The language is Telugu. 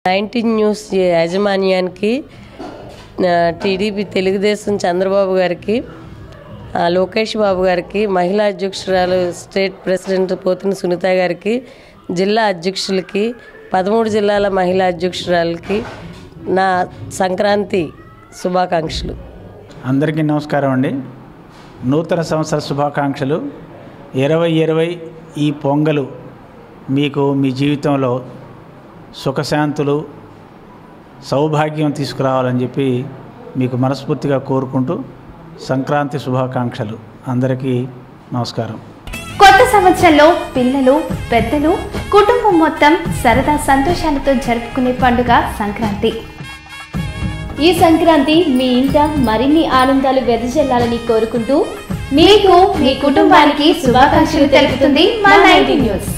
నైన్టీన్ న్యూస్ యాజమాన్యానికి ఆ, టీడీపీ తెలుగుదేశం చంద్రబాబు గారికి ఆ, లోకేష్ బాబు గారికి మహిళా అధ్యక్షురాలు స్టేట్ ప్రెసిడెంట్ పోతిన సునీత గారికి జిల్లా అధ్యక్షులకి పదమూడు జిల్లాల మహిళా అధ్యక్షురాలకి నా సంక్రాంతి శుభాకాంక్షలు అందరికీ నమస్కారం అండి నూతన సంవత్సర శుభాకాంక్షలు ఇరవై ఇరవై ఈ పొంగలు మీకు మీ జీవితంలో సుఖశాంతులు సౌభాగ్యం తీసుకురావాలని చెప్పి మీకు మనస్ఫూర్తిగా కోరుకుంటూ సంక్రాంతి శుభాకాంక్షలు అందరికీ నమస్కారం కొత్త సంవత్సరంలో పిల్లలు పెద్దలు కుటుంబం మొత్తం సరదా సంతోషాలతో జరుపుకునే పండుగ సంక్రాంతి ఈ సంక్రాంతి మీ ఇంట మరిన్ని ఆనందాలు వెదజల్లాలని కోరుకుంటూ మీకు మీ కుటుంబానికి శుభాకాంక్షలు తెలుపుతుంది మా నైన్టీ న్యూస్